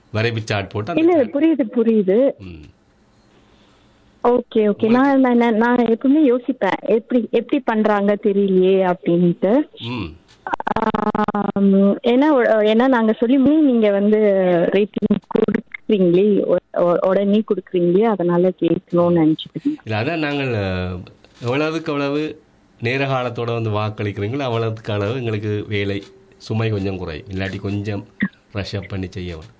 வரைவு சாட் போட்டு அந்த இல்ல chart- புரியுது புரியுது ம் ஓகே ஓகே நான் நான் நான் நான் எப்பவுமே யோசிப்பேன் எப்படி எப்படி பண்றாங்க தெரியலையே அப்படின்ட்டு ம் ஆம், ஏன்னா உ- ஏன்னா நாங்க சொல்லி நீங்க வந்து ரேட்டிங் கொடுக்குறீங்களே உ- உ- உடனே கொடுக்குறீங்களே அதனால கேட்கணும்னு நினைச்சிட்டு இல்லை அதான் நாங்கள் அஹ், எவ்வளவுக்கு எவ்வளவு நேர காலத்தோட வந்து வாக்களிக்கிறீங்களோ அவ்வளவுக்கு அளவு எங்களுக்கு வேலை சுமை கொஞ்சம் குறையும் இல்லாட்டி கொஞ்சம் ரஷ் அப் பண்ணி செய்ய வேணும்.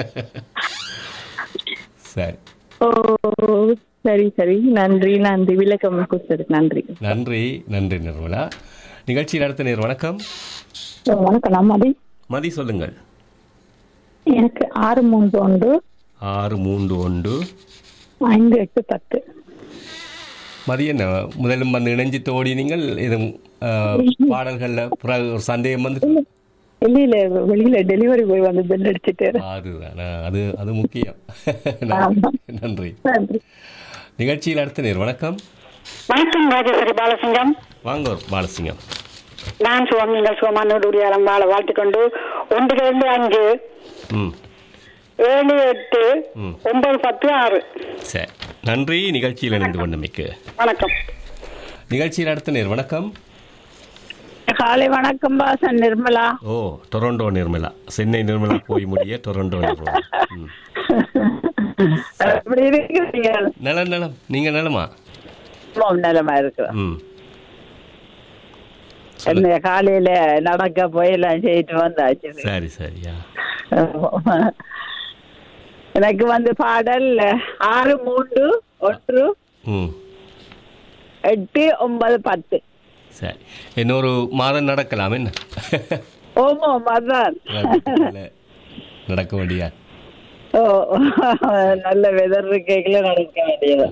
சரி ஓ சரி சரி நன்றி நன்றி விளக்கம் கொடுத்ததுக்கு நன்றி நன்றி நன்றி நிர்மலா நிகழ்ச்சி நடத்த நேர் வணக்கம் வணக்கம் நான் மதி மதி சொல்லுங்கள் எனக்கு ஆறு மூன்று ஒன்று ஆறு மூன்று ஒன்று ஐந்து எட்டு பத்து மதிய என்ன முதலும் வந்து இணைஞ்சு தோடி நீங்கள் இது பாடல்களில் பிறகு ஒரு சந்தேகம் வந்து இல்ல இல்ல வெளியில டெலிவரி போய் வந்து பெல் அடிச்சுட்டு அதுதான் அது அது முக்கியம் ஆமா. நன்றி நன்றி நிகழ்ச்சியில் அடுத்த நேர் வணக்கம் வணக்கம் ராஜேஸ்வரி பாலசிங்கம் வாங்க பாலசிங்கம் நான் சுவாமி நீங்கள் சுகமானோடு உடையாளம் வாழ வாழ்த்துக்கொண்டு ஒன்றிலிருந்து அஞ்சு ம் ஏழு எட்டு ம். ஒன்பது பத்து ஆறு சரி நன்றி நிகழ்ச்சியில் இணைந்து கொண்டமைக்கு வணக்கம் நிகழ்ச்சியில் அடுத்த நேர் வணக்கம் காலை வணக்கம் பாசன் நிர்மலா ஓ டொரண்டோ நிர்மலா சென்னை நிர்மலா போய் முடிய டொரண்டோ நிர்மலா ம் எப்படி இருக்கிறீங்க நலம் நலம் நீங்கள் நலமா ரொம்ப நிலமா இருக்கு ம் என்ன காலையில நடக்க போய் எல்லாம் செய்யிட்டு வந்தாச்சு சரி சரியா எனக்கு வந்து பாடல் ஆறு மூன்று ஒன்று ம் எட்டு ஒன்பது பத்து சரி இன்னொரு மாதம் நடக்கலாம் என்ன ஓமோ மதான் நல்ல- நடக்க வேண்டியா ஓ நல்ல வெதர் இருக்கைகள நடக்க வேண்டியது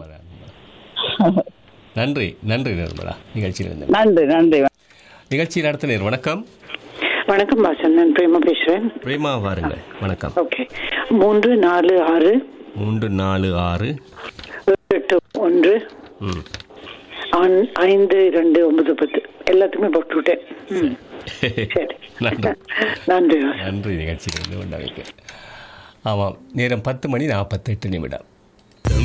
நன்றி நன்றி நிர்மலா நிகழ்ச்சியில் இருந்த நன்றி நன்றி நிகழ்ச்சியில் அடுத்த நேர் வணக்கம் வணக்கம் பாசன் நான் பிரேமா பேசுறேன் பிரேமா வாருங்கள் வணக்கம் ஓகே மூன்று நாலு ஆறு மூன்று நாலு ஆறு எட்டு ஒன்று ம் ஆண்- ஐந்து இரண்டு ஒன்பது பத்து எல்லாத்துக்குமே போட்டு விட்டேன் ம், சரி நன்றி நன்றி வாசன். நன்றி நிகழ்ச்சியில் இருந்து கொண்டவைக்கு ஆமாம் நேரம் பத்து மணி நாற்பத்தெட்டு நிமிடம்